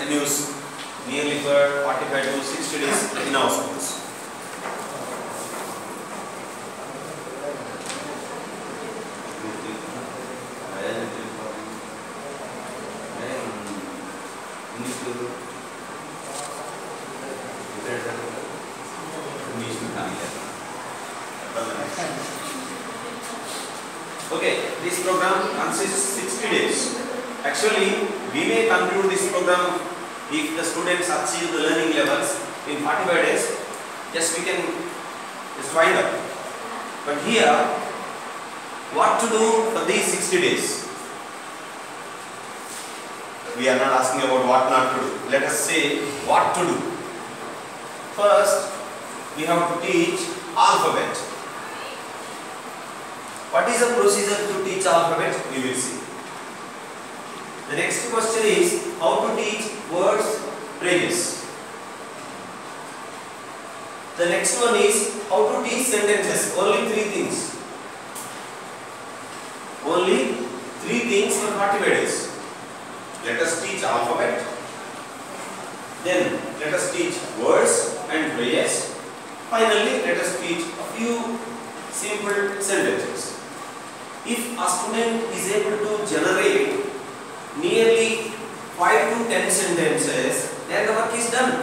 continues nearly for 45 to 60 days in our schools. Okay, this program consists 60 days. Actually, we may conclude this program if the students achieve the learning levels in 45 days. Just we can just wind up. But here, what to do for these 60 days? We are not asking about what not to do. Let us say what to do. First, we have to teach alphabet. What is the procedure to teach alphabet? We will see. The next question is how to teach words, phrases. The next one is how to teach sentences. Only three things. Only three things for 45 days. Let us teach alphabet. Then let us teach words and phrases. Finally, let us teach a few simple sentences. If a student is able to generate nearly 5 to 10 sentences, then the work is done.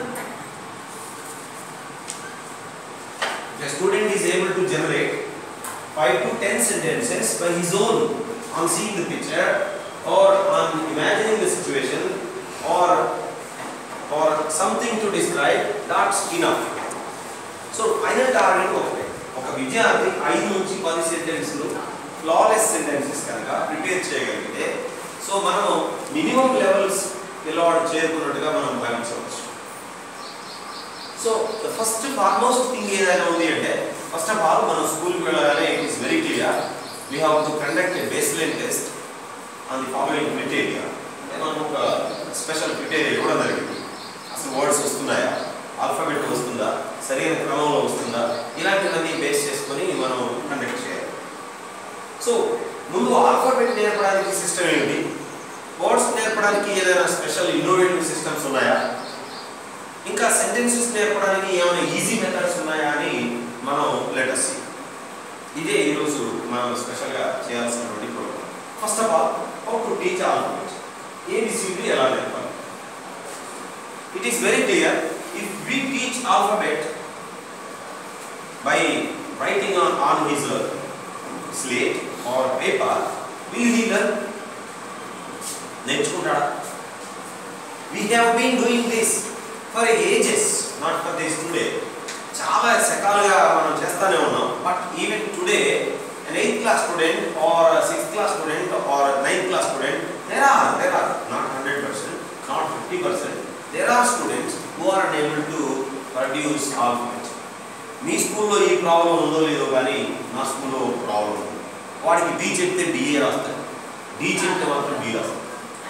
If a student is able to generate 5 to 10 sentences by his own on seeing the picture or on imagining the situation or or something to describe, that's enough. So final target ఒకటే ఒక విద్యార్థి ఐదు నుంచి పది సెంటెన్స్లు flawless sentences కనుక prepare చేయగలిగితే so మనం మినిమం లెవెల్స్ పిల్లవాడు చేరుకున్నట్టుగా మనం భావించవచ్చు so the first foremost thing ఏదైనా ఉంది అంటే ఫస్ట్ ఆఫ్ ఆల్ మనం స్కూల్కి వెళ్ళగానే it is very clear we have to conduct a base line test on the following criteria మనం ఒక స్పెషల్ క్రిటేరియా ఇవ్వడం జరిగింది అసలు వర్డ్స్ వస్తున్నాయా ఆల్ఫాబెట్ వస్తుందా సరైన క్రమంలో వస్తుందా ఇలాంటివన్నీ బేస్ చేసుకొని మనం కండక్ట్ చేయాలి సో ముందు ఆల్ఫాబెట్ నేర్పడానికి సిస్టమ్ ఏమిటి వర్డ్స్ నేర్పడానికి ఏదైనా స్పెషల్ ఇన్నోవేటివ్ సిస్టమ్స్ ఉన్నాయా ఇంకా సెంటెన్సెస్ నేర్పడానికి ఏమైనా ఈజీ మెథడ్స్ ఉన్నాయా అని మనం లెటర్స్ ఇదే ఈరోజు మనం స్పెషల్గా చేయాల్సినటువంటి programme first of all how to teach alphabet A B C D ఎలా నేర్పాలి it is very clear if we teach alphabet by writing on, on his uh, slate or paper, will he learn? నేర్చుకుంటాడా we have been doing this for ages not for this today చాలా శకాలుగా మనం చేస్తానే ఉన్నాం but even today an 8th class student or a 6th class student or a 9th class student there are there are not 100% not 50% there are students who are unable to produce alphabet మీ స్కూల్లో ఈ problem ఉందో లేదో కానీ నా స్కూల్లో ఒక problem ఉంది వాడికి డి చెప్తే డిఏ రాస్తాడు డి చెప్తే మాత్రం బి రాస్తాడు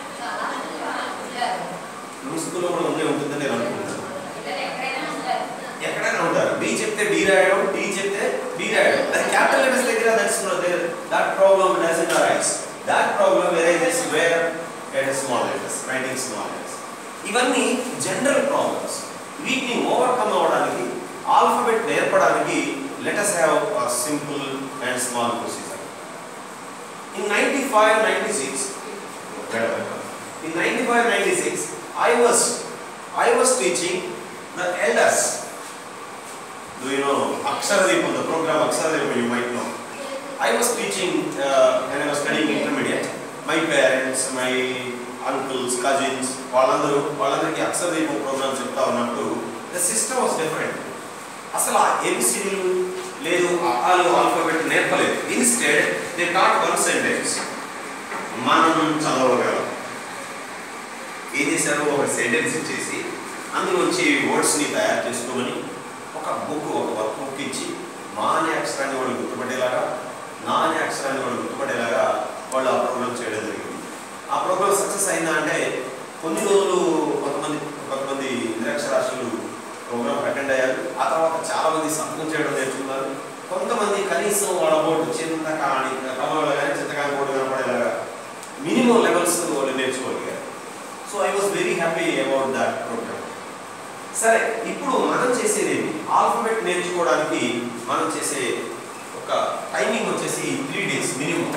మీ స్కూల్లో కూడా ఉండే ఉంటుందని నేను అనుకుంటున్నాను ఎక్కడైనా ఉంటారు డి చెప్తే డి రాయడం డి చెప్తే డి రాయడం అది క్యాపిటల్ లెటర్స్ దగ్గర that's that problem doesn't arise that problem arises where at small letters writing small letters ఇవన్నీ జనరల్ ప్రాబ్లమ్స్ వీటిని ఓవర్కమ్ అవ్వడానికి ఆల్ఫాబెట్ నేర్పడానికి letters have simple and small procedure in ninety five ninety six in ninety five ninety six I was I was teaching the elders Do you know Akshardipam, the program Akshardipam you might know. I was teaching uh, when I was studying intermediate. My parents, my uncles, cousins, వాళ్ళందరూ వాళ్ళందరికీ అక్షరదీపం programme చెప్తా ఉన్నప్పుడు the system was different అసలు ఆ ఏబిసిడీలు లేదు ఆలు alphabet నేర్పలేదు instead they taught one sentence మనం చదవగలం ఏం చేశారు ఒక సెంటెన్స్ ఇచ్చేసి అందులోంచి వర్డ్స్ని తయారు చేసుకోమని ఒక బుక్ ఒక వర్క్ బుక్ ఇచ్చి మా అనే అక్షరాన్ని వాళ్ళు గుర్తుపట్టేలాగా నా అనే అక్షరాన్ని వాళ్ళు గుర్తుపట్టేలాగా వాళ్ళు ఆ ప్రోగ్రామ్ చేయడం జరిగింది ఆ ప్రోగ్రామ్ సక్సెస్ అయిందా అంటే కొన్ని రోజులు కొంతమంది కొంతమంది నిరక్షరాస్యులు ప్రోగ్రామ్ అటెండ్ అయ్యారు ఆ తర్వాత చాలా మంది సంతకం చేయడం నేర్చుకున్నారు కొంతమంది కనీసం వాళ్ళ బోర్డు చింత కాని కమల కానీ చింతకాని బోర్డు కనపడేలాగా మినిమం లెవెల్స్ వాళ్ళు నేర్చుకోగలిగారు so I was very happy about that programme సరే ఇప్పుడు మనం చేసేది ఏంటి ఆల్ఫబెట్ నేర్చుకోవడానికి మనం చేసే ఒక టైమింగ్ వచ్చేసి three days minimum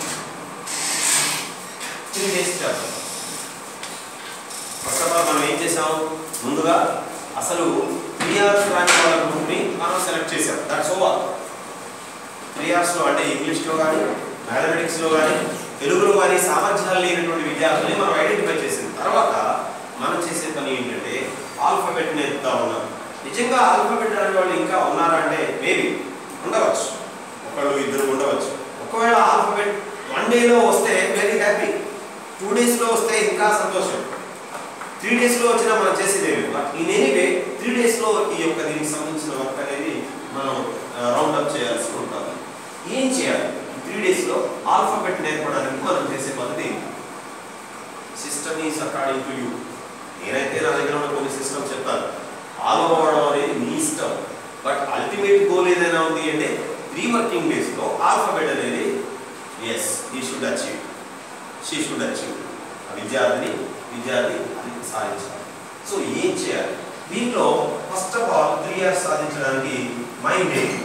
three days చేస్తాం ఫస్ట్ ఆఫ్ ఆల్ మనం ఏం చేసాం ముందుగా అసలు త్రీ అవర్స్ రాని వాళ్ళ గ్రూప్ని మనం సెలెక్ట్ చేసాం దట్స్ ఓవర్ త్రీ అవర్స్లో అంటే ఇంగ్లీష్లో కానీ మ్యాథమెటిక్స్లో కానీ తెలుగులో కానీ సామర్థ్యాలు లేనటువంటి విద్యార్థుల్ని మనం ఐడెంటిఫై చేసిన తర్వాత మనం చేసే పని ఏంటంటే ఆల్ఫబెట్ నేర్పుతా ఉన్నాం నిజంగా ఆల్ఫబెట్ అనే వాళ్ళు ఇంకా ఉన్నారా అంటే మేబీ ఉండవచ్చు ఒకళ్ళు ఇద్దరు ఉండవచ్చు ఒకవేళ ఆల్ఫబెట్ వన్ డేలో వస్తే వెరీ హ్యాపీ టూ డేస్లో వస్తే ఇంకా సంతోషం త్రీ డేస్లో వచ్చినా మనం చేసేది ఏమి బట్ ఇన్ ఎనీవే త్రీ డేస్లో ఈ యొక్క దీనికి సంబంధించిన వర్క్ అనేది మనం రౌండ్ అప్ చేయాల్సి ఉంటుంది ఏం చేయాలి త్రీ డేస్లో ఆల్ఫాబెట్ నేర్పడానికి మనం చేసే పద్ధతి system is according to you నేనైతే నా దగ్గర ఉన్న కొన్ని సిస్టమ్ చెప్తాను ఫాలో అవ్వడం అనేది మీ ఇష్టం బట్ అల్టిమేట్ గోల్ ఏదైనా ఉంది అంటే త్రీ వర్కింగ్ డేస్లో ఆల్ఫాబెట్ అనేది yes he should achieve she should achieve విద్యార్థిని విద్యార్థి అది సాధించాలి సో ఏం చేయాలి దీంట్లో first of all three years సాధించడానికి మైండ్ ఏంటి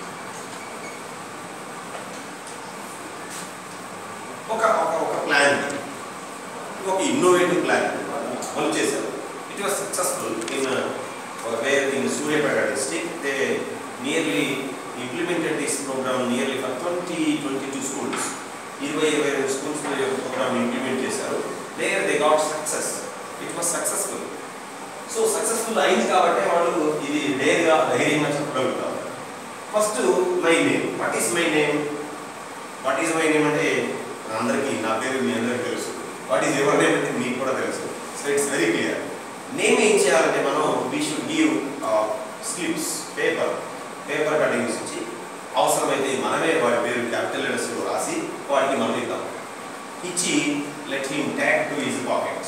ఒక ఒక ఒక ప్లాన్ ఒక ఇన్నోవేటివ్ ప్లాన్ అమలు చేశారు it was successful in where in Suryapet district they nearly implemented this programme nearly for twenty twenty two schools ఇరవై ఇరవై రెండు స్కూల్స్ ప్రోగ్రామ్ ఇంప్లిమెంట్ చేశారు there they got success it was successful so successful అయింది కాబట్టి వాళ్ళు ఇది డేర్గా ధైర్యంగా చెప్పగలుగుతారు first my name what is my name what is my name అంటే అందరికీ నా పేరు మీ అందరికీ తెలుసు వాట్ ఈస్ ఎవర్ నేమ్ అంటే మీకు కూడా తెలుసు so it's very clear name ఏం చేయాలంటే మనం we should give slips paper paper cuttings ఇచ్చి అవసరమైతే మనమే వాడి పేరు క్యాపిటల్ లెటర్స్లో రాసి వాటికి మనం ఇద్దాం ఇచ్చి let him tag to his pockets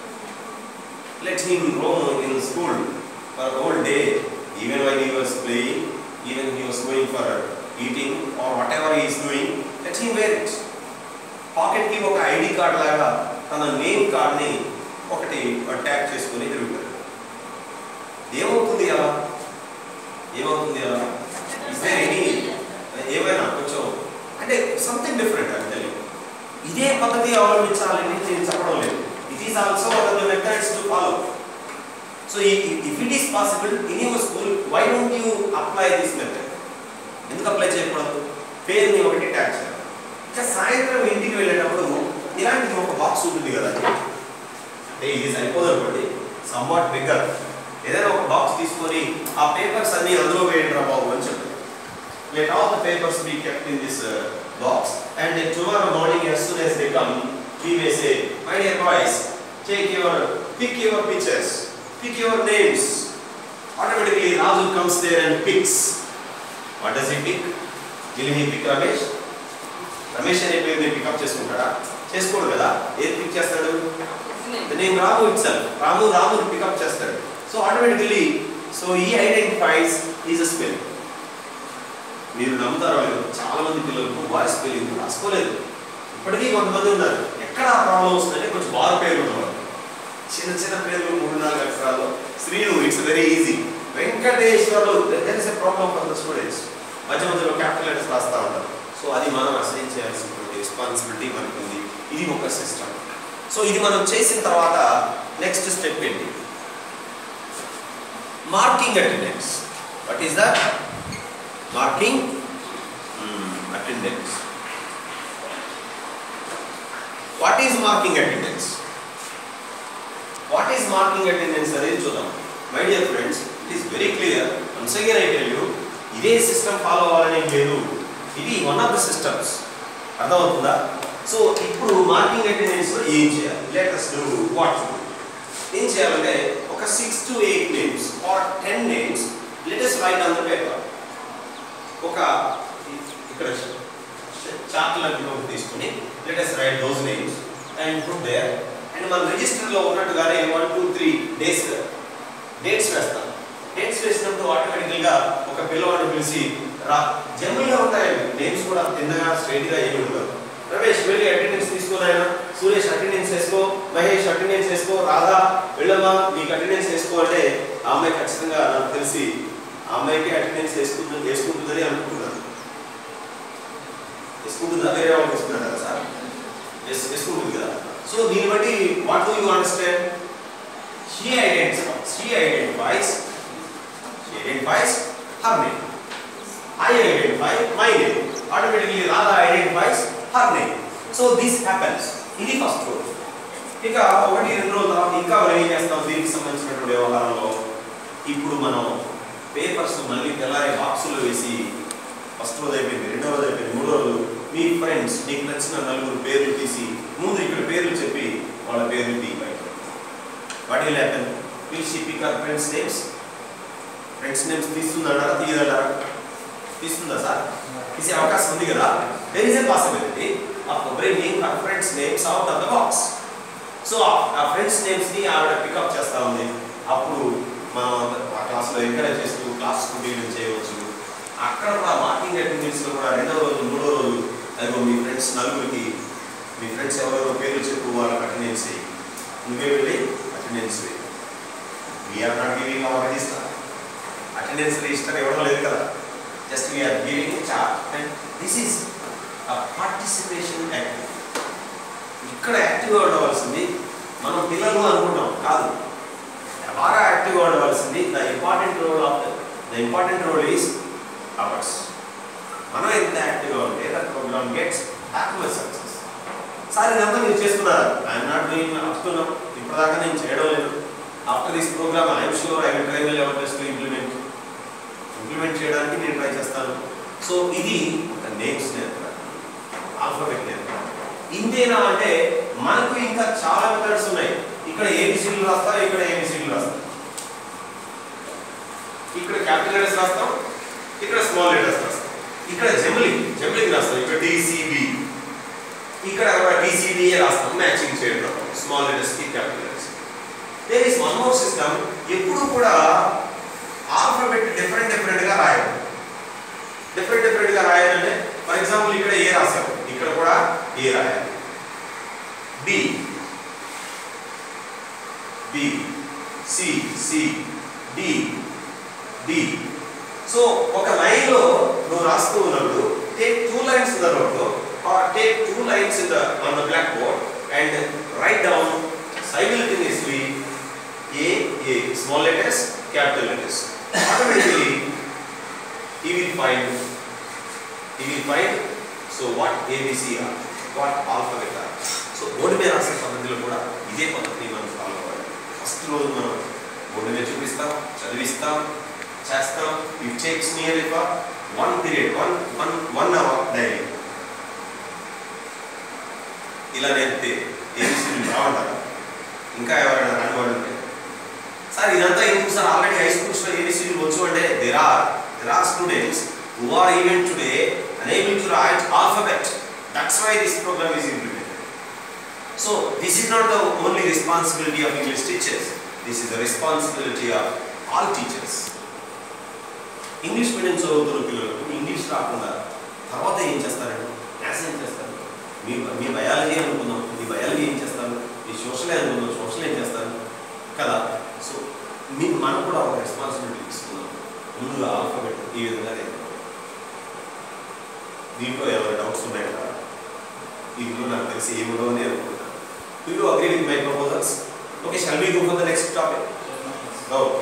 let him roam in school for whole day even why he was playing even he was going for eating or whatever is doing let him wear it పాకెట్కి ఒక ID card లాగా తన name కార్డ్ని ఒకటి tag చేసుకుని తిరుగుతాడు ఏమవుతుంది అలా ఏమవుతుంది అలా ఇస్ దేర్ ఎనీ ఏమైనా కొంచెం అంటే సంథింగ్ డిఫరెంట్ అంటే ఇదే పద్ధతి అవలంబించాలని నేను చెప్పడం లేదు it is also one of the methods to follow so if it is possible in your school why don't you apply this method ఎందుకు అప్లై చేయకూడదు పేరుని ఒకటి ట్యాగ్ చేయాలి ఇంకా సాయంత్రం ఇంటికి వెళ్ళేటప్పుడు ఇలాంటి ఒక బాక్స్ ఉంటుంది కదా అంటే ఇది సరిపోదు అనుకోండి సమ్వాట్ బిగ్గర్ ఏదైనా ఒక బాక్స్ తీసుకొని ఆ పేపర్స్ అన్ని అందులో వేయండి రా బాబు అని చెప్పి let all the papers be kept in this uh, box and then tomorrow morning as soon as they come we may say my dear boys take your pick your pictures pick your names automatically Raju comes there and picks what does he pick will he pick Ramesh Ramesh అనే పేరుని pickup చేసుకుంటాడా చేసుకోడు కదా ఏది pick చేస్తాడు name Ramu itself Ramu Ramu pick up చేస్తాడు so automatically so he identifies is a spell మీరు నమ్ముతారో లేదో చాలా మంది పిల్లలకు వాయిస్ స్పెల్లింగ్ రాసుకోలేదు ఇప్పటికీ కొంతమంది ఉన్నారు ఎక్కడ ఆ ప్రాబ్లం వస్తుందంటే కొంచెం బారు పేర్లు ఉన్నవారు చిన్న చిన్న పేర్లు మూడు నాలుగు అక్షరాలు Srinu it's very easy Venkateswarlu there is a problem for the students మధ్య మధ్యలో క్యాపిటల్ లెటర్స్ రాస్తూ ఉంటారు సో అది మనం అసైన్ చేయాల్సినటువంటి రెస్పాన్సిబిలిటీ మనకు ఉంది ఇది ఒక సిస్టమ్ సో ఇది మనం చేసిన తర్వాత నెక్స్ట్ స్టెప్ ఏంటి marking attendance what is that marking attendance what is marking attendance what is marking attendance అనేది చూద్దాం my dear friends it is very clear once again I tell you ఇదే system follow అవ్వాలనే లేదు ఇది one of the systems అర్థమవుతుందా so ఇప్పుడు marking attendance లో ఏం చేయాలి లెటర్స్ డూ వాట్ ఏం చేయాలంటే ఒక six to eight names or ten names let's write on the paper ఒక ఇక్కడ చార్ట్ లాంటి ఒకటి తీసుకుని let's write those names and put there and మన రిజిస్టర్లో ఉన్నట్టుగానే one two three days dates వేస్తాం డేట్స్ వేసినప్పుడు ఆటోమేటికల్గా ఒక పిల్లవాడిని పిలిచి రా జనరల్గా ఉంటాయండి నేమ్స్ కూడా తిన్నగా స్ట్రైట్గా ఏమి ఉండదు రమేష్ వెళ్ళి అటెండెన్స్ తీసుకున్నాయన సురేష్ అటెండెన్స్ వేసుకో మహేష్ అటెండెన్స్ వేసుకో రాధా వెళ్ళమ్మా నీకు అటెండెన్స్ వేసుకో అంటే ఆ అమ్మాయి ఖచ్చితంగా నాకు తెలిసి ఆ అమ్మాయికి అటెండెన్స్ వేసుకుంటుంది వేసుకుంటుందని అనుకుంటున్నాను వేసుకుంటుందా వేరే వాళ్ళు వేసుకున్నారు కదా సార్ ఎస్ వేసుకుంటుంది కదా సో దీన్ని బట్టి what do you understand she identifies she identifies she identifies her name I identify my name. Automatically Radha identifies her name. So this happens. ఇది ఫస్ట్ రూల్ ఇక ఒకటి రెండు రోజుల తర్వాత ఇంకా మనం ఏం చేస్తాం దీనికి సంబంధించినటువంటి వ్యవహారంలో ఇప్పుడు మనం పేపర్స్ మళ్ళీ తెల్లారి బాక్సులో వేసి ఫస్ట్ రోజు అయిపోయింది రెండో రోజు అయిపోయింది మూడో రోజు మీ ఫ్రెండ్స్ నీకు నచ్చిన నలుగురు పేర్లు తీసి ముందు ఇక్కడ పేర్లు చెప్పి వాళ్ళ పేర్లు తీ బయట what will happen will she pick our friends names friends names తీస్తుందన్నారా తీయదన్నారా తీస్తుందా సార్ తీసే అవకాశం ఉంది కదా there is a possibility of bringing uh friends names out of the box so ఆ ఫ్రెండ్స్ నేమ్స్ ని ఆవిడ పికప్ చేస్తా ఉంది అప్పుడు మనం ఆ క్లాస్లో ఎంకరేజ్ చేస్తూ క్లాస్ కంటిన్యూ చేయవచ్చు అక్కడ కూడా మార్కింగ్ అటెండెన్స్ లో కూడా రెండో రోజు మూడో రోజు అదిగో మీ ఫ్రెండ్స్ నలుగురికి మీ ఫ్రెండ్స్ ఎవరెవరో పేర్లు చెప్పు వాళ్ళకి అటెండెన్స్ చేయి నువ్వే వెళ్ళి అటెండెన్స్ వేయి we're not giving our register attendance register ఇవ్వడం లేదు కదా just we are giving a chart and this is a participation active ఇక్కడ యాక్టివ్గా ఉండవలసింది మనం పిల్లలు అనుకుంటాం కాదు బాగా యాక్టివ్గా ఉండవలసింది the important role of the important role is ours మనం ఎంత యాక్టివ్గా ఉంటే the programme gets active success sir ఇదంతా మీరు చేస్తున్నారు ఐఎమ్ నాట్ డూయింగ్ వస్తున్నాం ఇప్పటిదాకా నేను చేయడం లేదు after this program I'm sure I will try my level best to implement implement చేయడానికి నేను ట్రై చేస్తాను సో ఇది ఒక నేమ్స్ నేర్పాలి ఆల్ఫాబెట్ నేర్పాలి ఇంతేనా అంటే మనకు ఇంకా చాలా మెథడ్స్ ఉన్నాయి ఇక్కడ ఏబిసిడీలు రాస్తారు ఇక్కడ ఏబిసిడీలు రాస్తారు ఇక్కడ క్యాపిటల్ లెటర్స్ రాస్తాం ఇక్కడ స్మాల్ లెటర్స్ రాస్తాం ఇక్కడ జంబ్లింగ్ జంబ్లింగ్ రాస్తాం ఇక్కడ డిసిబి ఇక్కడ డిసిబిఏ రాస్తాం మ్యాచింగ్ చేయడం స్మాల్ లెటర్స్ కి capital letters there is one more system ఎప్పుడు కూడా ఆల్ఫాబెట్ డిఫరెంట్ డిఫరెంట్ గా రాయాలి డిఫరెంట్ డిఫరెంట్ గా రాయాలంటే ఫర్ ఎగ్జాంపుల్ ఇక్కడ ఏ రాశారు ఇక్కడ కూడా ఏ రాయాలి B B C C D D so ఒక లైన్ లో నువ్వు రాస్తూ ఉన్నప్పుడు take two lines in the note or take two lines in the on the black board and write down simultaneously A, A, small letters, capital letters. Automatically, he will find, he will find, so what ABC are, what alphabet are. So board మీద రాసే పద్ధతిలో కూడా ఇదే పద్ధతిని మనం follow అవ్వాలి first రోజు మనం బోర్డు మీద చూపిస్తాం చదివిస్తాం చేస్తాం it takes near for one period one one one hour daily ఇలా నేర్పితే ఏబిసిడీలు రావంటారు ఇంకా ఎవరైనా రాని వాళ్ళు ఉంటే సార్ ఇదంతా ఎందుకు సార్ ఆల్రెడీ హై స్కూల్స్లో ఏబిసిడీలు వచ్చు అంటే there are there are students who are even today unable to write alphabet that's why this program is implemented so this is not the only responsibility of English teachers this is the responsibility of all teachers English medium చదువుతున్న పిల్లలకు English రాకుండా తర్వాత ఏం చేస్తారండి maths ఏం చేస్తారు మీ మీ biology అనుకుందాం మీ biology ఏం చేస్తారు మీ సోషల్ అనుకుందాం సోషల్ ఏం చేస్తారు కదా సో మీ మనం కూడా ఒక రెస్పాన్సిబిలిటీ తీసుకుందాం ముందుగా ఆల్ఫాబెట్ ఈ విధంగా నేర్చుకోవాలి దీంట్లో ఎవరైనా డౌట్స్ ఉన్నాయి కదా దీంట్లో నాకు తెలిసి ఏముండవు అని అనుకుంటున్నాను Do you agree with my proposals? Okay, shall we go for the next topic? Okay.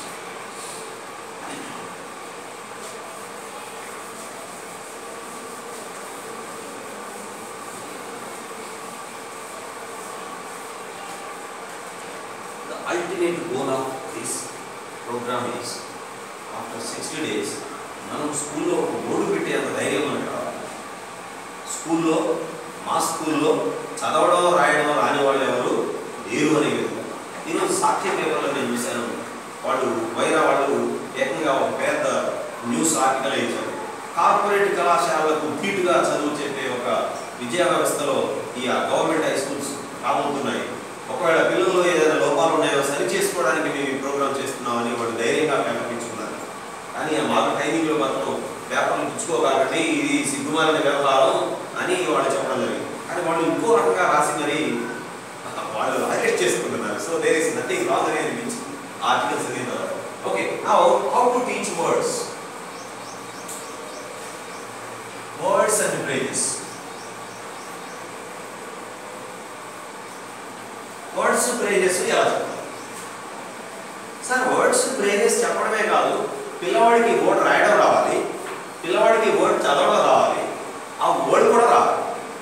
The ultimate goal of this program is after 60 days మనం స్కూల్లో ఒక బోర్డు పెట్టేంత ధైర్యం మనకు రావాలి స్కూల్లో మా స్కూల్లో చదవడం రాయడం రాని వాళ్ళు ఎవరు లేరు అనే విధంగా ఈరోజు సాక్షి పేపర్లో నేను చూశాను వాళ్ళు వైరా వాళ్ళు ఏకంగా ఒక పెద్ద న్యూస్ ఆర్టికల్ ఇచ్చారు కార్పొరేట్ కళాశాలకు ధీటుగా చదువు చెప్పే ఒక విద్యా వ్యవస్థలో ఈ గవర్నమెంట్ హై స్కూల్స్ రాబోతున్నాయి ఒకవేళ పిల్లల్లో ఏదైనా లోపాలు ఉన్నాయో సరి చేసుకోవడానికి మేము ఈ ప్రోగ్రామ్ చేస్తున్నామని వాళ్ళు ధైర్యంగా ప్రకటించుకున్నారు కానీ ఆ మాకు టైమింగ్లో మాత్రం పేపర్లు పుచ్చుకోకండి ఇది సిగ్గుమాలిన వ్యవహారం అని వాళ్ళు చెప్పడం జరిగింది కానీ వాళ్ళు ఇంకో రకంగా రాసి మరి చెక్ చేసుకుంటున్నారు so there is nothing wrong అనేది మీన్స్ ఆర్టికల్స్ అనేది okay now how to teach words words and phrases words phrases ఎలా చెప్తారు సార్ వర్డ్స్ ఫ్రేజెస్ చెప్పడమే కాదు పిల్లవాడికి వర్డ్ రాయడం రావాలి పిల్లవాడికి వర్డ్ చదవడం రావాలి ఆ వర్డ్ కూడా రావాలి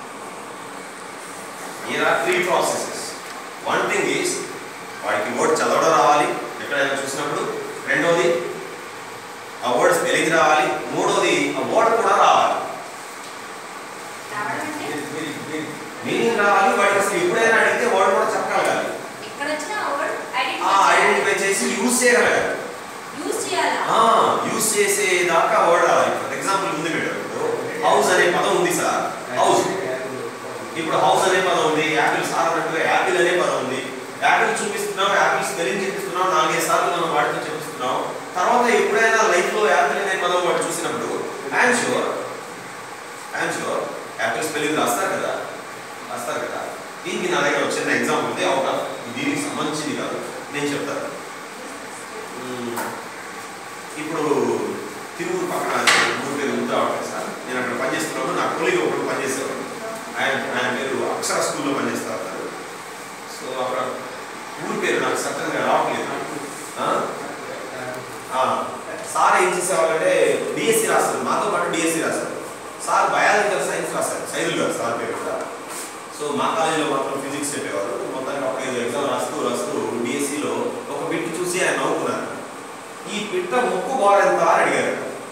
here are three processes one thing is వాడికి వర్డ్ చదవడం రావాలి ఎక్కడైనా చూసినప్పుడు రెండోది ఆ వర్డ్ స్పెల్లింగ్ రావాలి మూడోది ఆ వర్డ్ కూడా రావాలి రావడం అంటే మీనింగ్ రావాలి వాడికి అసలు ఎప్పుడైనా అడిగితే వర్డ్ కూడా చెప్పగలగాలి ఎక్కడ వచ్చినా వర్డ్ ఆ ఐడెంటిఫై చేసి యూజ్ చేయగలగాలి యూజ్ చేయాలా యూజ్ చేసేదాకా వర్డ్ రావాలి ఫర్ ఎగ్జాంపుల్ ఉంది మీరు ఇప్పుడు హౌస్ అనే పదం ఉంది సార్ హౌస్ ఇప్పుడు హౌస్ అనే పదం ఉంది యాపిల్ సార్ అన్నట్టుగా యాపిల్ అనే పదం ఉంది యాపిల్ చూపిస్తున్నాం యాపిల్ స్పెల్లింగ్ చెప్పిస్తున్నాం నాలుగైదు సార్లు మనం వాటితో చెప్పిస్తున్నాం తర్వాత ఎప్పుడైనా లైఫ్ లో యాపిల్ అనే పదం వాడు చూసినప్పుడు I'm sure I'm sure apple spelling రాస్తారు కదా రాస్తారు కదా దీనికి నా దగ్గర ఒక చిన్న ఎగ్జాంపుల్ ఉంది అవుట్ ఆఫ్ దీనికి సంబంధించింది కాదు నేను చెప్తాను మ్మ్. ఇప్పుడు తిరువురు పక్కన ఊరి పేరు ఉందా ఉంటుంది సార్ నేను అక్కడ పనిచేస్తున్నాను నా కొలీగ్ ఒకడు పనిచేసేవాడు ఆయన ఆయన పేరు అక్షర స్కూల్లో పనిచేస్తా ఉన్నారు సో అక్కడ ఊరి పేరు నాకు సత్యంగా రావట్లేదు ఆ? ఆ, సార్ ఏం చేసేవాళ్ళంటే డిఎస్సి రాస్తారు మాతో పాటు డిఎస్సి రాస్తారు సార్ బయాలజికల్ సైన్స్ రాస్తారు సైదుల్ గారు సార్ పేరు కూడా సో మా కాలేజీలో మాత్రం ఫిజిక్స్ చెప్పేవారు మొత్తానికి ఒక ఐదు ఎగ్జామ్ రాస్తూ రాస్తూ డిఎస్సిలో ఒక బిట్ చూసి ఆయన నవ్వుకున్నారు ఈ పిట్ట ముక్కు బారెంత అని అడిగారు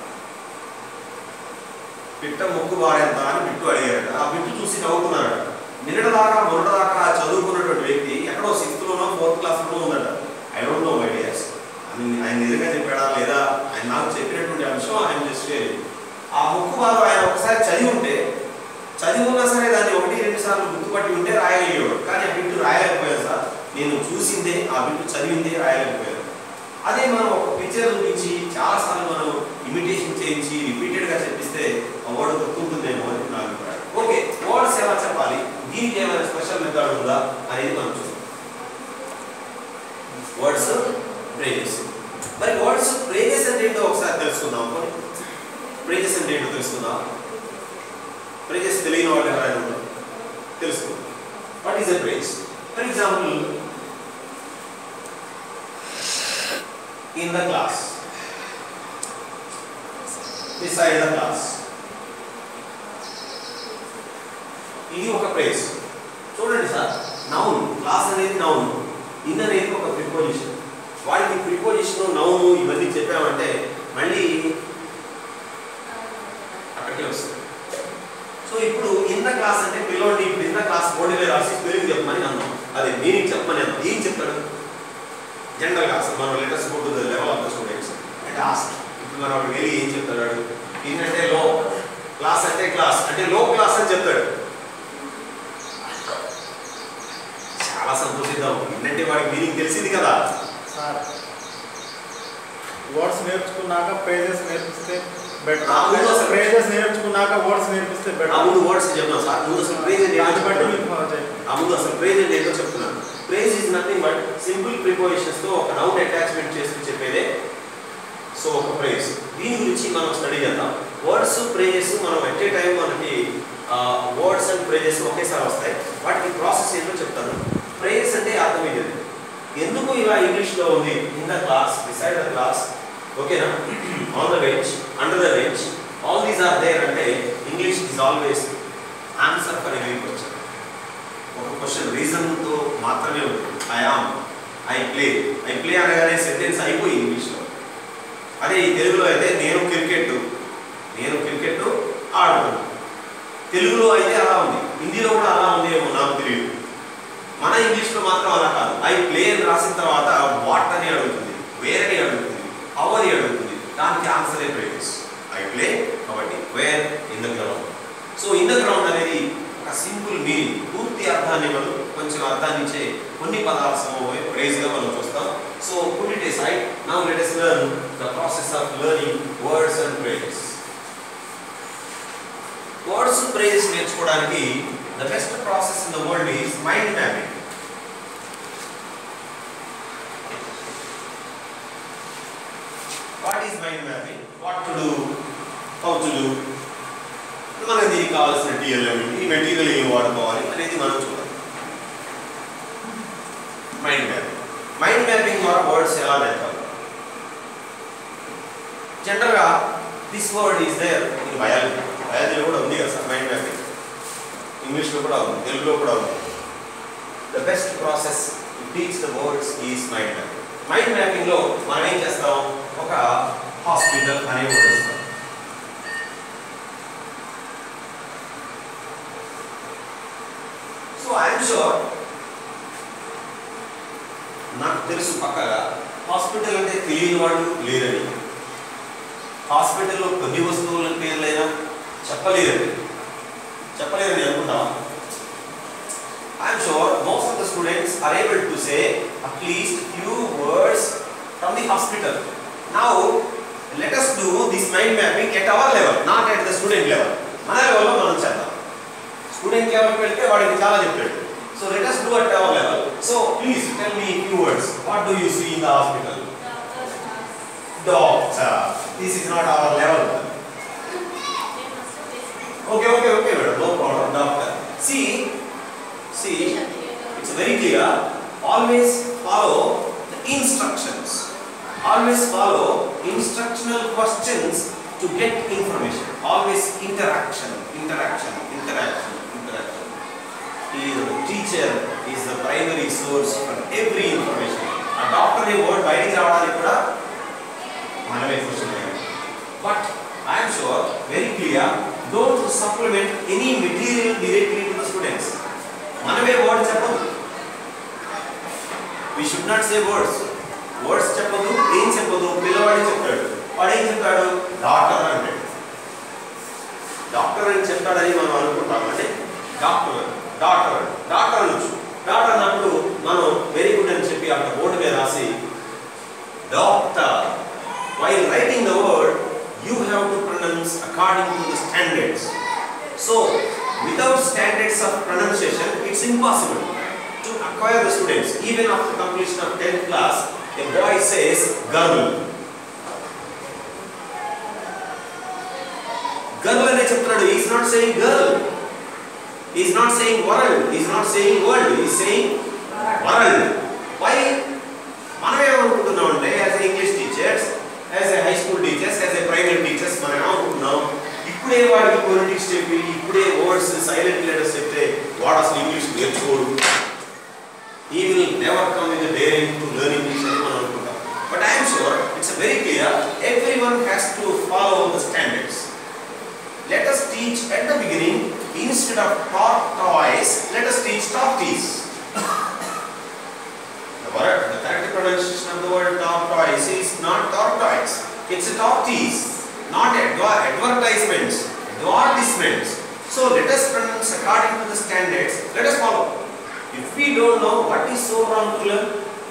పిట్ట ముక్కు బారెంత అని బిట్టు అడిగారు ఆ బిట్టు చూసి నవ్వుకున్నాడు నిన్నటిదాకా మొన్నటిదాకా చదువుకున్నటువంటి వ్యక్తి ఎక్కడో సిక్స్త్ లోనో ఫోర్త్ క్లాస్ లోనో ఉందట ఐ డోంట్ నో ఐడియాస్ ఆయన నిజంగా చెప్పాడా లేదా ఆయన నాకు చెప్పినటువంటి అంశం ఆయన జస్ట్ ఆ ముక్కు బాగా ఆయన ఒకసారి చదివి ఉంటే చదివి ఉన్నా సరే దాన్ని ఒకటి రెండు సార్లు గుర్తుపట్టి ఉంటే రాయగలిగేవాడు కానీ ఆ బిట్టు రాయలేకపోయాను సార్ నేను చూసిందే ఆ బిట్టు చదివిందే రాయలేకపోయాను అదే మనం ఒక పిక్చర్ చూపించి చాలా సార్లు మనం ఇమిటేషన్ చేయించి రిపీటెడ్ గా చెప్పిస్తే ఆ వర్డ్ గుర్తుంటుందేమో అని నా అభిప్రాయం ఓకే వర్డ్స్ ఎలా చెప్పాలి దీనికి ఏమైనా స్పెషల్ మెథడ్ ఉందా అనేది మనం చూస్తాం వర్డ్స్ ప్రేజెస్ మరి వర్డ్స్ ప్రేజెస్ అంటే ఏంటో ఒకసారి తెలుసుకుందాం పోనీ ప్రేజెస్ అంటే ఏంటో తెలుసుకుందాం ప్రేజెస్ తెలియని వాళ్ళు ఎవరైనా ఉన్నారు తెలుసుకుందాం what is a phrase for example in the class beside the class ఇది ఒక ప్రేస్ చూడండి సార్ నౌన్ క్లాస్ అనేది నౌన్ ఇన్ అనేది ఒక ప్రిపోజిషన్ వాడికి ప్రిపోజిషన్ నౌన్ ఇవన్నీ చెప్పామంటే మళ్ళీ అక్కడికే వస్తుంది సో ఇప్పుడు ఇన్ ద క్లాస్ అంటే పిల్లోడిని ఇప్పుడు ఇన్ ద క్లాస్ బోర్డు మీద రాసి స్పెల్లింగ్ చెప్పమని అన్నాం అది మీనింగ్ చెప్పమని అన్నాం ఏం చెప్తాడు జనరల్గా అసలు మనం letters go to the level of the students and ask ఇప్పుడు మనం అక్కడ వెళ్ళి ఏం చెప్తాడు ఇన్ అంటే లో క్లాస్ అంటే క్లాస్ అంటే లో క్లాస్ అని చెప్తాడు చాలా సంతోషిద్దాం ఏంటంటే వాడికి మీనింగ్ తెలిసింది కదా సార్ వర్డ్స్ నేర్చుకున్నాక పేజెస్ నేర్పిస్తే బెటర్ ఆ, ముందు అసలు- పేజెస్ నేర్చుకున్నాక వర్డ్స్ నేర్పిస్తే ఆ బెటర్ ముందు వర్డ్స్ చెప్తాం సార్ ముందు అసలు ప్రేజ్ అంటే ఏంటో దాన్ని బట్టి చెప్తున్నాను. మీకు follow చేయండి. ఆ ముందు అసలు ప్రేజ్ అంటే ఏంటో చెప్తున్నాను phrase is nothing but simple prepositions తో ఒక నౌన్ అటాచ్మెంట్ చేసి చెప్పేదే సో ఒక ప్రేజ్ దీని గురించి మనం స్టడీ చేద్దాం వర్డ్స్ ప్రేజెస్ మనం ఎట్ ఏ టైం మనకి వర్డ్స్ అండ్ ప్రేజెస్ ఒకేసారి వస్తాయి వాటికి ప్రాసెస్ ఏంటో చెప్తాను ప్రేజెస్ అంటే అర్థం ఇది ఎందుకు ఇలా ఇంగ్లీష్లో ఉంది in the class beside the class ఓకేనా on the bench under the bench all these are there అంటే English is always answer for every question ఒక క్వశ్చన్ రీజన్తో మాత్రమే ఉంటుంది I am I play I play అనగానే సెంటెన్స్ అయిపోయి ఇంగ్లీష్లో అదే ఈ తెలుగులో అయితే నేను క్రికెట్ నేను క్రికెట్ ఆడుతున్నాను తెలుగులో అయితే అలా ఉంది హిందీలో కూడా అలా ఉంది ఏమో నాకు తెలియదు మన ఇంగ్లీష్లో మాత్రం అలా కాదు ఐ ప్లే అని రాసిన తర్వాత వాట్ అని అడుగుతుంది వేర్ అని అడుగుతుంది హౌ అని అడుగుతుంది దానికి answer a prayers I play కాబట్టి where in the ground so in the ground అనేది ఒక సింపుల్ మీనింగ్ పూర్తి అర్థాన్ని మనం కొంచెం అర్థాన్ని ఇచ్చే కొన్ని పదాల సమూహమే ప్రేజ్ గా మనం చూస్తాం so put it side now let us learn the process of learning words and phrases words phrases నేర్చుకోవడానికి the best process in the world is mind mapping what is mind mapping what to do how to do మనకు దీనికి కావాల్సిన TLM ఈ material ఏం వాడుకోవాలి అనేది మనం చూడాలి మైండ్ మ్యాపింగ్ మైండ్ మ్యాపింగ్ ద్వారా వర్డ్స్ ఎలా నేర్పాలి జనరల్గా this word is there in biology బయాలజీలో కూడా ఉంది కదా సార్ మైండ్ మ్యాపింగ్ ఇంగ్లీష్లో కూడా ఉంది తెలుగులో కూడా ఉంది the best process to teach the words is mind mapping mind మ్యాపింగ్లో మనం ఏం చేస్తాం ఒక హాస్పిటల్ అనే వర్డ్ ఇస్తాం సో ఐఎమ్ షూర్ నాకు తెలుసు పక్కగా హాస్పిటల్ అంటే తెలియని వాళ్ళు లేరని హాస్పిటల్లో కొన్ని వస్తువుల పేర్లైనా చెప్పలేరని చెప్పలేరని అనుకుంటావా I'm sure most of the students are able to say at least few words from the hospital now let us do this mind mapping at our level not at the student level మన లెవెల్లో మనం చేద్దాం student లెవెల్కి వెళ్తే వాడికి చాలా చెప్తాడు so let us do at our level so please tell me few words what do you see in the hospital doctor this is not our level okay okay okay madam no problem doctor see see it's very clear always follow the instructions always follow instructional questions to get information always interaction interaction interaction interaction he is the teacher is the primary source for every information a doctor a word బయటికి రావడానికి కూడా మనమే question but I'm sure very clear don't supplement any material directly to the students మనమే word చెప్పదు we should not say words words చెప్పదు ఏం చెప్పదు పిల్లవాడే చెప్తాడు వాడు ఏం చెప్తాడు డాక్టర్ అంటాడు డాక్టర్ అని చెప్తాడని మనం అనుకుంటాం అంటే డాక్టర్ డాక్టర్ డాక్టర్ అనొచ్చు డాక్టర్ అన్నప్పుడు మనం వెరీ గుడ్ అని చెప్పి అక్కడ బోర్డు మీద రాసి doctor while writing the word you have to pronounce according to the standards so without standards of pronunciation it's impossible to acquire the students even after completion of 10th class a boy says girl girl అనే చెప్తున్నాడు is not saying girl is not saying world is not saying world is saying world why మనం ఏమనుకుంటున్నాం అంటే as English teachers as a high school teachers as a primary teachers మనం ఏమనుకుంటున్నాం ఇప్పుడే వాడికి politics చెప్పి ఇప్పుడే వర్డ్స్ సైలెంట్ లెటర్స్ చెప్తే వాడు అసలు ఇంగ్లీష్ నేర్చుకోడు he will never come with daring to learn English అని మనం అనుకుంటాం but I'm sure it's very clear everyone has to follow the standards let us teach at the beginning instead of tortoise let us teach tortoise the word the correct pronunciation of the word tortoise is not tortoise it's a tortoise not adver- advertisements advertisements so let us pronounce according to the standards let us follow if we don't know what is so wrong to learn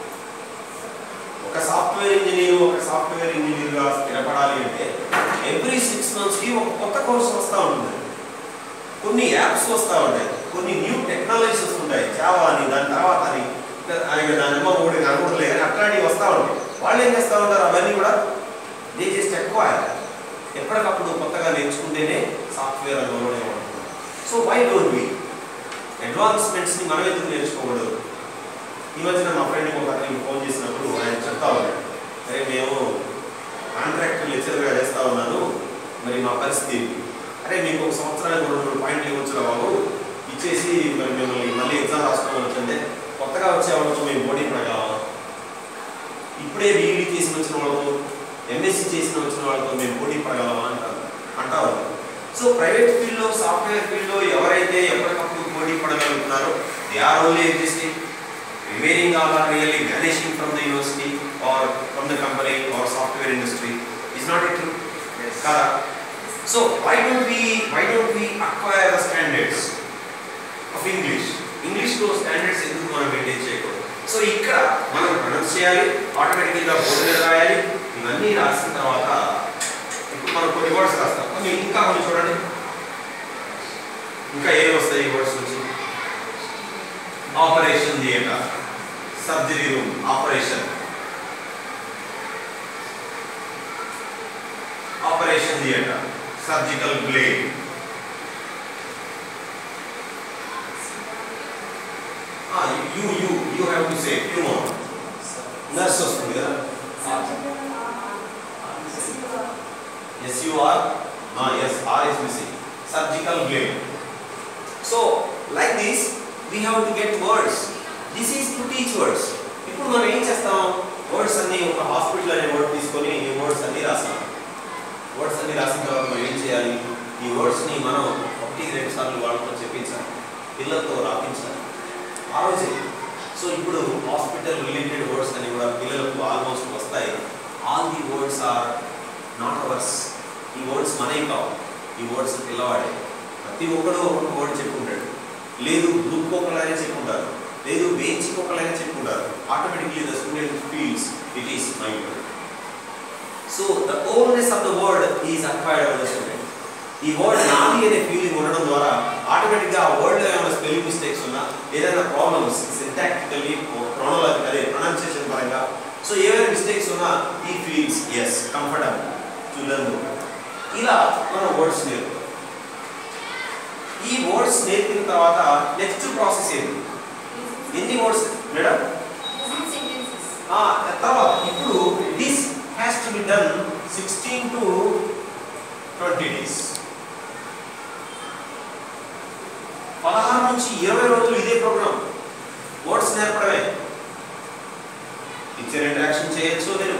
ఒక software engineer ఒక software ఇంజనీర్గా స్థిరపడాలి అంటే every six మంత్స్కి ఒక కొత్త course వస్తూ ఉంటుంది కొన్ని యాప్స్ వస్తూ ఉంటాయి కొన్ని న్యూ టెక్నాలజీస్ వస్తుంటాయి జావా అని దాని తర్వాత అని అని దాని అమ్మ ఒకటి అనుకోవట్లేదు కానీ అట్లాంటివి వస్తూ ఉంటాయి వాళ్ళు ఏం చేస్తూ ఉంటారు అవన్నీ కూడా దే జస్ట్ ఎక్కువ ఎప్పటికప్పుడు కొత్తగా నేర్చుకుంటేనే సాఫ్ట్వేర్ రంగంలోనే ఉంటుంది సో వై డోంట్ బి అడ్వాన్స్మెంట్స్ని మనం ఎందుకు నేర్చుకోకూడదు ఈ మధ్యన మా ఫ్రెండ్ ఒక అతనికి ఫోన్ చేసినప్పుడు ఆయన చెప్తా ఉన్నాడు అరే మేము కాంట్రాక్ట్ లెక్చర్గా చేస్తా ఉన్నాను మరి మా పరిస్థితి ఏంటి? అరే మీకు ఒక సంవత్సరానికి రెండు మూడు పాయింట్లు ఇవ్వచ్చు బాబు ఇచ్చేసి మరి మిమ్మల్ని మళ్ళీ ఎగ్జామ్ రాసుకోవచ్చు అంటే కొత్తగా వచ్చే వాళ్ళతో మేము పోటీ పడగలమా ఇప్పుడే బీఈడీ చేసి వచ్చిన వాళ్ళతో ఎంఎస్సీ చేసిన వచ్చిన వాళ్ళతో మేము పోటీ పడగలమా అంటారు అంటారు సో ప్రైవేట్ ఫీల్డ్లో సాఫ్ట్వేర్ ఫీల్డ్లో ఎవరైతే ఎప్పటికప్పుడు పోటీ పడగలుగుతున్నారో they are only existing remaining all are really vanishing from the university or from the company or software industry. Is not it true? Yes. Correct. So why don't we why don't we acquire the standards of English? English లో standards ఎందుకు మనం maintain చేయకూడదు so ఇక్కడ మనం pronounce చేయాలి ఆటోమేటిక్గా board మీద రాయాలి ఇవన్నీ రాసిన తర్వాత ఇప్పుడు మనం కొన్ని వర్డ్స్ రాస్తాం కొన్ని ఇంకా కొన్ని చూడండి ఇంకా ఏమి వస్తాయి వర్డ్స్ నుంచి operation theatre surgery room operation theatre, surgical blade. Ah, you, you, you have to say, you know, nurse వస్తుంది కదా S U R S R is missing surgical blade so like this we have to get words this is to teach words ఇప్పుడు మనం ఏం చేస్తాం words అన్ని ఒక hospital అనే word తీసుకొని ఈ వర్డ్స్ అన్ని రాస్తాం వర్డ్స్ అన్ని రాసిన తర్వాత మనం ఏం చేయాలి ఈ వర్డ్స్ని మనం ఒకటి రెండు సార్లు వాళ్ళతో చెప్పించాలి పిల్లలతో రాపించాలి ఆ రోజే సో ఇప్పుడు హాస్పిటల్ రిలేటెడ్ వర్డ్స్ అని కూడా పిల్లలకు ఆల్మోస్ట్ వస్తాయి all the words are not ours ఈ వర్డ్స్ మనవి కావు ఈ వర్డ్స్ పిల్లవాడే ప్రతి ఒక్కడు ఒక వర్డ్ చెప్పుకుంటాడు లేదు గ్రూప్ ఒకలానే చెప్పుకుంటారు లేదు బెంచ్ ఒకలానే చెప్పుకుంటారు automatically the student feels it is my word so the ownness of the word is acquired of the student ఈ వర్డ్ నాది అనే ఫీలింగ్ ఉండడం ద్వారా ఆటోమేటిక్గా ఆ వర్డ్లో ఏమైనా స్పెల్లింగ్ మిస్టేక్స్ ఉన్నా ఏదైనా ప్రాబ్లమ్స్ సింటాక్టికల్లీ ప్రొనలాజికల్ అదే ప్రొనౌన్సియేషన్ పరంగా సో ఏమైనా మిస్టేక్స్ ఉన్నా he feels as comfortable to learn ఇలా మనం వర్డ్స్ నేర్పుతాం ఈ వర్డ్స్ నేర్పిన తర్వాత నెక్స్ట్ ప్రాసెస్ ఏంటి ఎన్ని వర్డ్స్ మేడం ఆ తర్వాత ఇప్పుడు this has to be done sixteen to twenty days పదహారు నుంచి ఇరవై రోజులు ఇదే ప్రోగ్రామ్ వర్డ్స్ నేర్పడమే టీచర్ ఇంటరాక్షన్ చేయొచ్చు నేను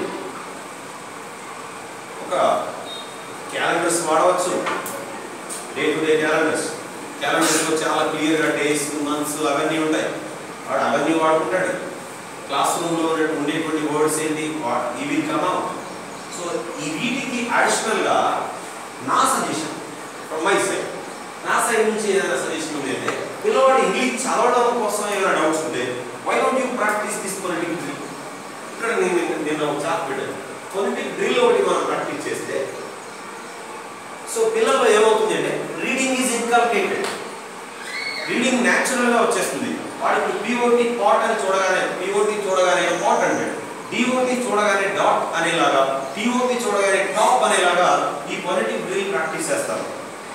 ఒక క్యాలెండర్స్ వాడవచ్చు డే టు డే క్యాలెండర్స్ క్యాలెండర్స్లో చాలా క్లియర్గా డేస్ మంత్స్ అవన్నీ ఉంటాయి వాడు అవన్నీ వాడుకుంటాడు క్లాస్ రూమ్లో ఉండేటువంటి వర్డ్స్ ఏంటి వా- ఇవి కమ్ అవుట్ సో ఈ వీటికి అడిషనల్గా నా సజెషన్ ఫ్రమ్ మై సైడ్ నా సైడ్ నుంచి ఏదైనా సజెషన్ ఉంది అంటే పిల్లవాడు ఇంగ్లీష్ చదవడం కోసం ఏమైనా డౌట్స్ ఉంటే why don't you practice this phonetic drill ఇక్కడ నేను నిన్న ఒక చార్ట్ పెట్టాను పొలిటిక్ డ్రిల్ ఒకటి మనం ప్రాక్టీస్ చేస్తే సో పిల్లల్లో ఏమవుతుంది అంటే రీడింగ్ ఈజ్ ఇన్కల్కేటెడ్ రీడింగ్ న్యాచురల్గా వచ్చేస్తుంది వాడికి పిఓటి పాట్ అని చూడగానే పిఓటి చూడగానే పాట్ అంటాడు డిఓటి చూడగానే డాట్ అనేలాగా టిఓటి చూడగానే టాప్ అనేలాగా ఈ పొలిటిక్ డ్రిల్ ప్రాక్టీస్ చేస్తారు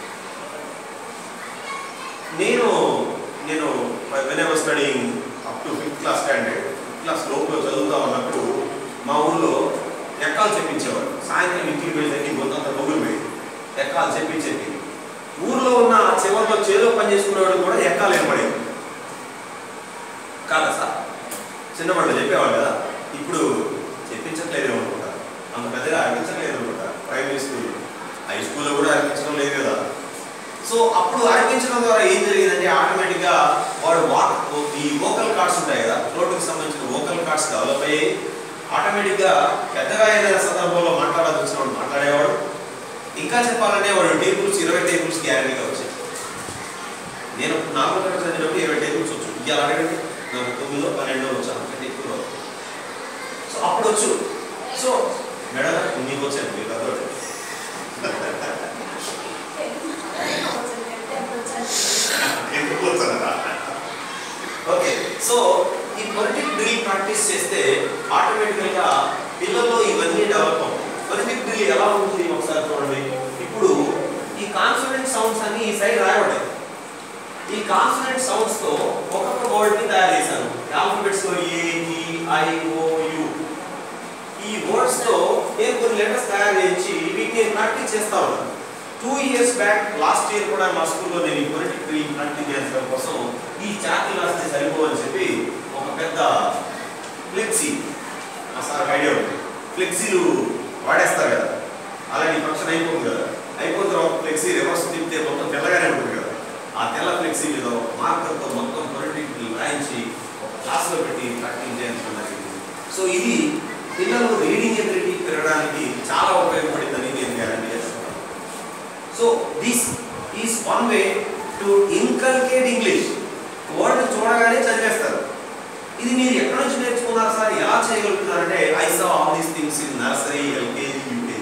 నేను నేను when I studying up to fifth class standard fifth class లోపల చదువుతా ఉన్నప్పుడు మా ఊళ్ళో ఎక్కాలు చెప్పించేవాడు సాయంత్రం ఇంటికి వెళ్ళి గొంతంత మొగులు పోయి ఎక్కాలు చెప్పి చెప్పి ఊర్లో ఉన్న ఆ చివరిలో చేలో పని చేసుకునేవాడు కూడా ఎక్కాలు ఏర్పడేది కాదా సార్ చిన్నవాళ్ళు చెప్పేవాళ్ళు కదా ఇప్పుడు చెప్పించట్లేదు అనుకుంటా అంత పెద్దగా అనిపించట్లేదు అనుకుంటా ప్రైమరీ స్కూల్ హై స్కూల్లో కూడా అనిపించడం లేదు కదా సో అప్పుడు అనిపించడం ద్వారా ఏం జరిగిందంటే ఆటోమేటిక్గా వాడు వాక్ ఈ వోకల్ కార్డ్స్ ఉంటాయి కదా నోటుకి సంబంధించిన వోకల్ కార్డ్స్ డెవలప్ అయ్యి ఆటోమేటిక్గా పెద్దగా అయిన సందర్భంలో మాట్లాడాల్సి వచ్చిన వాడు మాట్లాడేవాడు ఇంకా చెప్పాలంటే వాడు టేబుల్స్ ఇరవై టేబుల్స్ గ్యారంటీగా వచ్చాయి నేను నాలుగో తరగతి చదివినప్పుడు ఇరవై టేబుల్స్ వచ్చు ఇవాళ అడగండి నాకు తొమ్మిదో పన్నెండో వచ్చాను అంటే ఎక్కువ రావు. సో అప్పుడు వచ్చు సో మేడం మీకు వచ్చాను మీరు పెద్దవాడు ఎందుకు వచ్చానరా ఓకే సో ఈ పొలిటిక్ డ్రిల్ ప్రాక్టీస్ చేస్తే ఆటోమేటికల్గా పిల్లల్లో ఇవన్నీ డెవలప్ అవుతాయి పొలిటిక్ డ్రిల్ ఎలా ఉంటుంది ఒకసారి చూడండి ఇప్పుడు ఈ కాన్సనెంట్ సౌండ్స్ అన్ని ఈ సైడ్ రాయబడ్డాయి ఈ కాన్సనెంట్ సౌండ్స్ తో ఒక్కొక్క వర్డ్ ని తయారు చేశాను ఆల్ఫాబెట్స్ లో A G I O U ఈ వర్డ్స్ తో నేను కొన్ని లెటర్స్ తయారు చేయించి వీటిని నేను ప్రాక్టీస్ చేస్తా ఉన్నాను two years back last year కూడా మా స్కూల్లో నేను ఈ పొలిటిక్ డ్రిల్ ప్రాక్టీస్ చేయడం కోసం ఈ చార్ట్లు రాస్తే సరిపోవని చెప్పి ఒక పెద్ద ఫ్లెక్సీ మా సార్ ఐడియా ఉంది ఫ్లెక్సీలు వాడేస్తారు కదా అలాంటి ఫంక్షన్ అయిపోతుంది కదా అయిపోయిన తర్వాత ఫ్లెక్సీ రివర్స్ తిప్పితే మొత్తం తెల్లగానే ఉంటుంది కదా ఆ తెల్ల ఫ్లెక్సీ మీద ఒక మార్కర్తో మొత్తం పొలిటిక్ రాయించి ఒక క్లాస్లో పెట్టి ప్రాక్టీస్ చేయించడం జరిగింది సో ఇది పిల్లలు రీడింగ్ ఎబిలిటీ పెరగడానికి చాలా ఉపయోగపడిందని నేను గ్యారంటీ చేస్తున్నాను so this is one way to inculcate English word చూడగానే చదివేస్తారు ఇది మీరు ఎక్కడి నుంచి నేర్చుకున్నారు సార్ ఎలా చేయగలుగుతున్నారంటే I saw all these things in nursery LKG UKG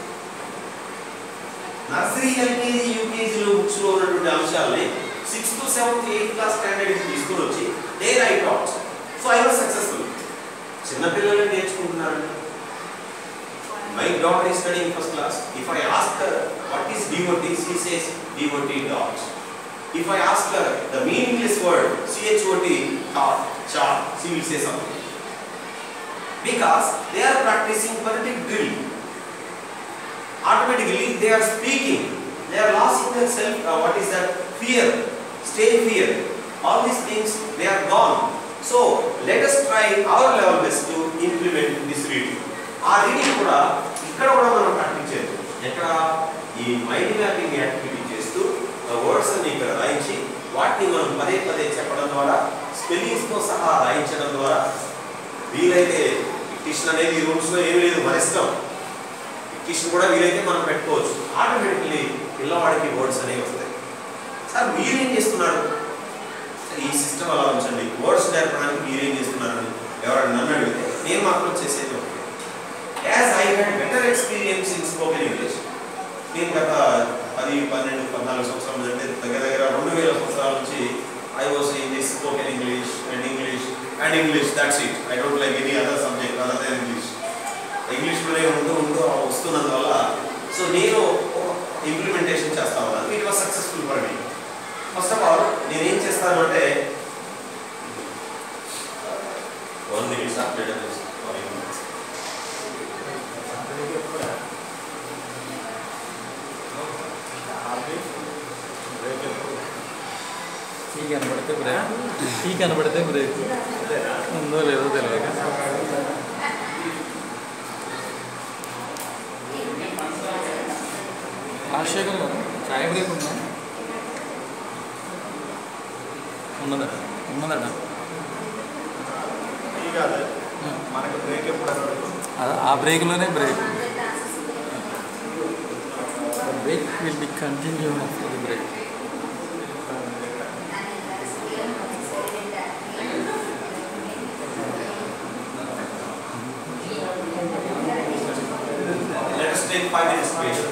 nursery LKG యూకేజీలో బుక్స్లో ఉన్నటువంటి అంశాలని సిక్స్త్ సెవెంత్ ఎయిత్ క్లాస్ స్టాండర్డ్కి తీసుకొని వచ్చి they write out so I was successful చిన్నపిల్లలు నేర్చుకుంటున్నారండి My daughter is studying first class. If I ask her what is DOT, she says DOT dot. If I ask her the meaningless word CHOT, thought, chart, she will say something. Because they are practicing phonetic drill. Automatically they are speaking. They are losing their self, uh, what is that? Fear, stay fear. All these things, they are gone. So let us try our level best to implement this reading. ఆ reading కూడా ఇక్కడ కూడా మనం practice చేయాలి ఎక్కడ ఈ mind mapping activity చేస్తూ words అన్ని ఇక్కడ రాయించి వాటిని మనం పదే పదే చెప్పడం ద్వారా స్పెల్లింగ్స్ తో సహా రాయించడం ద్వారా వీలైతే డిక్టేషన్ అనేది రూమ్స్ లో ఏమీ లేదు మన ఇష్టం డిక్టేషన్ కూడా వీలైతే మనం పెట్టుకోవచ్చు ఆటోమేటిక్లీ పిల్లవాడికి వర్డ్స్ అనేవి వస్తాయి సార్ మీరేం చేస్తున్నారు సార్ ఈ సిస్టమ్ అలా ఉంచండి వర్డ్స్ నేర్పడానికి మీరేం చేస్తున్నారు ఎవరైనా నన్ను అడిగితే నేను మాత్రం చేసేది ఒకటి as I had better experience in spoken English నేను గత పది పన్నెండు పద్నాలుగు సంవత్సరాల అంటే దగ్గర దగ్గర రెండు వేల సంవత్సరాల నుంచి I was in this spoken English and English and English that's it I don't like any other subject other than English ఇంగ్లీష్లోనే ఉంటూ ఉంటూ వస్తున్నందువల్ల సో నేను ఇంప్లిమెంటేషన్ చేస్తా ఉన్నాను it was successful for me first of all నేను ఏం చేస్తాను అంటే వన్ మినిట్స్ అప్డేట్ టీ కనబడితే బ్రేక్ టీ కనబడితే బ్రేక్ ఉందో లేదో తెలియదు రాజశేఖర్ గారు చాయ్ బ్రేక్ ఉందా ఉన్నదా ఉన్నదట ఈ కాదు మనకు బ్రేక్ ఎప్పుడు ఆ- ఆ బ్రేక్లోనే break break will be continue after the break Let us take five minutes break.